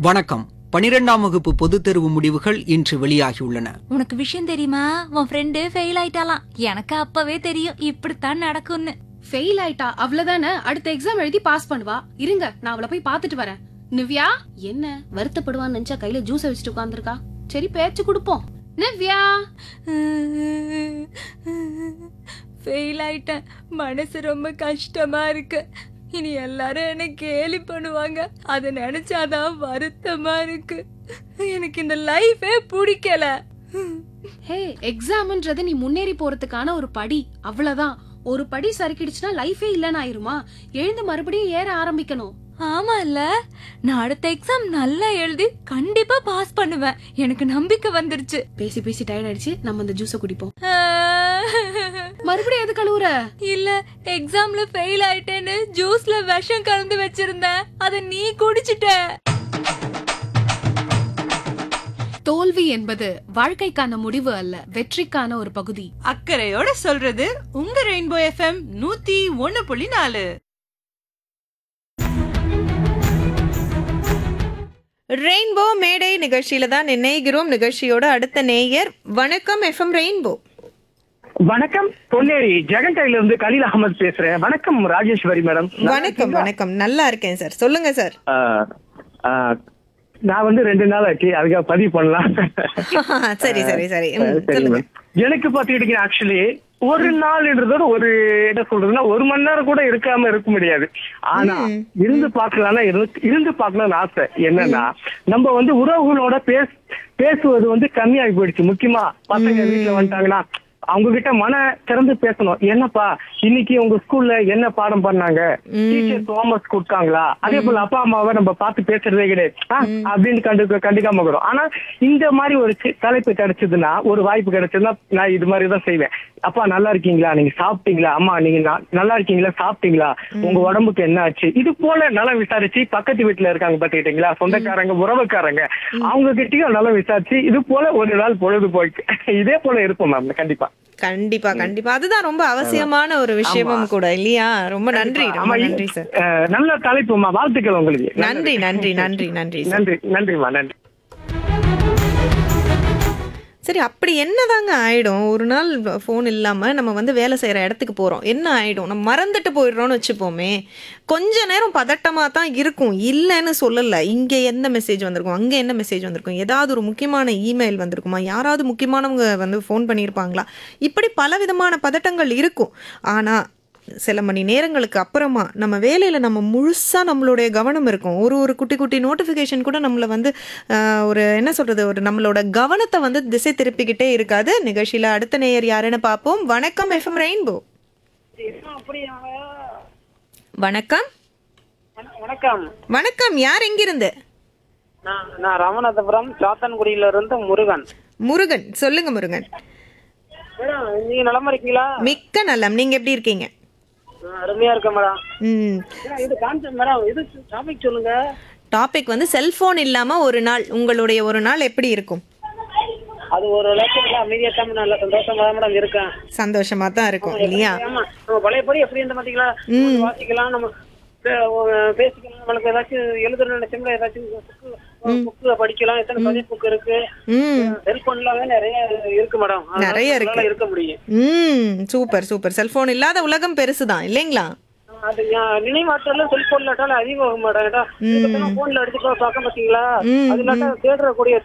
வணக்கம் பனிரெண்டாம் வகுப்பு பொதுத் தேர்வு முடிவுகள் இன்று வெளியாகியுள்ளன உனக்கு விஷயம் தெரியுமா உன் ஃப்ரெண்டு ஃபெயில் ஆயிட்டாலாம் எனக்கு அப்பவே தெரியும் இப்படித்தான் நடக்கும்னு ஃபெயில் ஆயிட்டா அவ்வளவுதானே அடுத்த எக்ஸாம் எழுதி பாஸ் பண்ணுவா இருங்க நான் அவளை போய் பாத்துட்டு வரேன் நிவ்யா என்ன வருத்தப்படுவான்னு நினைச்சா கையில ஜூஸ் வச்சுட்டு உட்கார்ந்திருக்கா சரி பேச்சு கொடுப்போம் நிவ்யா ஃபெயில் ஆயிட்டேன் மனசு ரொம்ப கஷ்டமா இருக்கு இனி எல்லாரும் என்ன கேலி பண்ணுவாங்க அதை நினைச்சாதான் வருத்தமா இருக்கு எனக்கு இந்த லைஃபே பிடிக்கல ஹே எக்ஸாம்ன்றது நீ முன்னேறி போறதுக்கான ஒரு படி அவ்வளவுதான் ஒரு படி சறுக்கிடுச்சுன்னா லைஃபே இல்லைன்னு ஆயிருமா எழுந்து மறுபடியும் ஏற ஆரம்பிக்கணும் ஆமா இல்ல நான் அடுத்த எக்ஸாம் நல்லா எழுதி கண்டிப்பா பாஸ் பண்ணுவேன் எனக்கு நம்பிக்கை வந்துருச்சு பேசி பேசி டயர்ட் ஆயிடுச்சு நம்ம இந்த ஜூஸை குடிப்போம் மறுபடியும் எது கழுவுற இல்ல எக்ஸாம்ல ஃபெயில் ஆயிட்டேன்னு ஜூஸ்ல விஷம் கலந்து வச்சிருந்தேன் அத நீ குடிச்சிட்ட தோல்வி என்பது வாழ்க்கைக்கான முடிவு அல்ல வெற்றிக்கான ஒரு பகுதி அக்கறையோட சொல்றது உங்க ரெயின்போ எஃப்எம் நூத்தி ஒன்னு புள்ளி நாலு ரெயின்போ மேடை நிகழ்ச்சியில தான் நினைகிறோம் நிகழ்ச்சியோட அடுத்த நேயர் வணக்கம் எஃப்எம் ரெயின்போ வணக்கம் பொன்னேரி ஜெகன் டைல இருந்து கலீல் அகமது பேசுறேன் வணக்கம் ராஜேஸ்வரி மேடம் வணக்கம் வணக்கம் நல்லா இருக்கேன் சார் சொல்லுங்க சார் ஆஹ், ஆஹ், நான் வந்து ரெண்டு நாள் ஆச்சு அதுக்காக பதிவு பண்ணலாம் சரி சரி சரி ம், சரி, சொல்லுங்க மேம். எனக்கு பாத்துக்கிட்டீங்கன்னா ஆக்சுவலி ஒரு நாள்ன்றதோட ஒரு என்ன சொல்றதுன்னா ஒரு மணி நேரம் கூட இருக்காம இருக்க முடியாது ஆனா இருந்து பார்க்கலாம்னா இருந்து- இருந்து பார்க்கலாம்னு ஆசை என்னன்னா நம்ம வந்து உறவுகளோட பேச பேசுவது வந்து கம்மியாகி போயிடுச்சு முக்கியமா பசங்க வீட்டுல வந்துட்டாங்கன்னா அவங்க கிட்ட மன திறந்து பேசணும் என்னப்பா இன்னைக்கு உங்க ஸ்கூல்ல என்ன பாடம் பண்ணாங்க டீச்சர் ஹோம்ஒர்க் கொடுத்தாங்களா அதே போல அப்பா அம்மாவை நம்ம பார்த்து பேசுறதே கிடையாது ஆ, அப்படின்னு கண்டு கண்டுக்காம இருக்கிறோம் ஆனா இந்த மாதிரி ஒரு சி- தலைப்பு கிடைச்சதுன்னா ஒரு வாய்ப்பு கிடைச்சதுன்னா நான் இது மாதிரி தான் செய்வேன் அப்பா நல்லா இருக்கீங்களா நீங்க சாப்பிட்டீங்களா அம்மா நீங்க ந- நல்லா இருக்கீங்களா சாப்பிட்டீங்களா உங்க உடம்புக்கு என்ன ஆச்சு இது போல நல்லா விசாரிச்சு பக்கத்து வீட்டுல இருக்காங்க பாத்துக்கிட்டீங்களா சொந்தக்காரங்க உறவுக்காரங்க அவங்க கிட்டயும் நல்லா விசாரிச்சு இது போல ஒரு நாள் பொழுதுபோக்கு இதே போல இருப்போம் மேம் கண்டிப்பா கண்டிப்பா கண்டிப்பா அதுதான் ரொம்ப அவசியமான ஒரு விஷயமும் கூட இல்லையா ரொம்ப நன்றி ஆமா, ரொம்ப இது- நன்றி சார் அஹ், நல்ல தலைப்புமா வாழ்த்துக்கள் உங்களுக்கு நன்றி நன்றி நன்றி நன்றி சார் நன்றி நன்றிமா நன்றி சரி அப்படி என்னதாங்க ஆயிடும் ஒரு நாள் ஃபோன் இல்லாமல் நம்ம வந்து வேலை செய்கிற இடத்துக்கு போகிறோம் என்ன ஆயிடும் நம்ம மறந்துட்டு போயிடுறோம்னு வச்சுப்போமே கொஞ்ச நேரம் பதட்டமாக தான் இருக்கும் இல்லைன்னு சொல்லலை இங்கே எந்த மெசேஜ் வந்திருக்கும் அங்கே என்ன மெசேஜ் வந்திருக்கும் ஏதாவது ஒரு முக்கியமான இமெயில் வந்திருக்குமா யாராவது முக்கியமானவங்க வந்து ஃபோன் பண்ணியிருப்பாங்களா இப்படி பலவிதமான பதட்டங்கள் இருக்கும் ஆனால் சில மணி நேரங்களுக்கு அப்புறமா நம்ம வேலையில் நம்ம முழுசாக நம்மளுடைய கவனம் இருக்கும் ஒரு ஒரு குட்டி குட்டி நோட்டிஃபிகேஷன் கூட நம்மளை வந்து ஆஹ், ஒரு என்ன சொல்கிறது ஒரு நம்மளோட கவனத்தை வந்து திசை திருப்பிக்கிட்டே இருக்காது நிகழ்ச்சியில் அடுத்த நேயர் யாருன்னு பார்ப்போம் வணக்கம் எஃப்எம் ரெயின்போ வணக்கம் வணக்கம் வணக்கம் யார் எங்கிருந்து நான் நான் ராமநாதபுரம் சாத்தன்குடியில இருந்து முருகன் முருகன் சொல்லுங்க முருகன் மேடம் நீங்க நலமா இருக்கீங்களா மிக்க நலம் நீங்க எப்படி இருக்கீங்க நான் அருமையா இருக்கேன் மேடம் ம் மேடம், இது கான்செப்ட் மேடம் இது டாபிக் சொல்லுங்க டாபிக் வந்து செல்போன் இல்லாம ஒரு நாள் உங்களுடைய ஒரு நாள் எப்படி இருக்கும் அது ஒரு லட்சம் அமைதியா தான் நல்ல சந்தோஷமா தான் மேடம் இருக்கேன் சந்தோஷமா தான் இருக்கும் இல்லையா ஆமா நம்ம பழையபடி எப்படி இருந்த பாத்தீங்களா நம்ம வாசிக்கலாம் நம்ம பே- அஹ் பேசிக்கலாம் நம்மளுக்கு ஏதாச்சும் எழுதுற நினைச்சோம்னா ஏதாச்சும் புக்கு படிக்கலாம் எத்தனை பதிவு புக் இருக்கு ம் செல்போன் இல்லாம நிறைய இருக்கு மேடம் அதனால நிறைய இருக்கு. நம்மளால இருக்க முடியும் ம் சூப்பர் சூப்பர் செல்போன் இல்லாத உலகம் பெருசுதான் இல்லைங்களா அது ஞா- நினைவாற்றல செல்போன்ல அதிகம் மேடம் போன்ல அடிச்சு பார்க்க பாத்தீங்களா ம், அது இல்லாட்டா தேடுறக்கூடிய